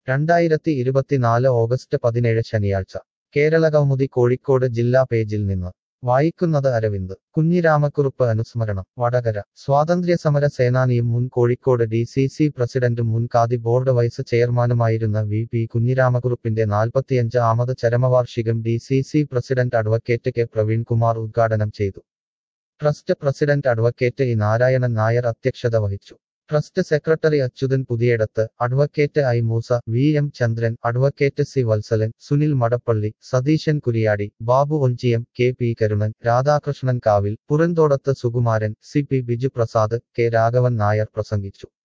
രണ്ടായിരത്തി ഇരുപത്തിനാല് ഓഗസ്റ്റ് പതിനേഴ് ശനിയാഴ്ച കേരളകൗമുദി കോഴിക്കോട് ജില്ലാ പേജിൽ നിന്ന് വായിക്കുന്നത് അരവിന്ദ് കുഞ്ഞിരാമക്കുറുപ്പ് അനുസ്മരണം വടകര സ്വാതന്ത്ര്യസമര സേനാനിയും മുൻ കോഴിക്കോട് ഡി സി സി പ്രസിഡന്റും മുൻ ഖാദി ബോർഡ് വൈസ് ചെയർമാനുമായിരുന്ന വി പി കുഞ്ഞിരാമക്കുറുപ്പിന്റെ നാൽപ്പത്തിയഞ്ച് ആമത് ചരമവാർഷികം D C C president advocate K Praveenkumar ഉദ്ഘാടനം ചെയ്തു trust president advocate E Narayanan Nair അധ്യക്ഷത വഹിച്ചു trust secretary Achuthan Puthiyadath advocate I Moosa V M Chandran advocate C Valsalan Sunil Madappally Satheesan Kuriyadi Babu Onchiyam K P Karunan Radhakrishnan Kavil Puranthodath Sukumaran C P Biju Prasad K Raghavan Nair പ്രസംഗിച്ചു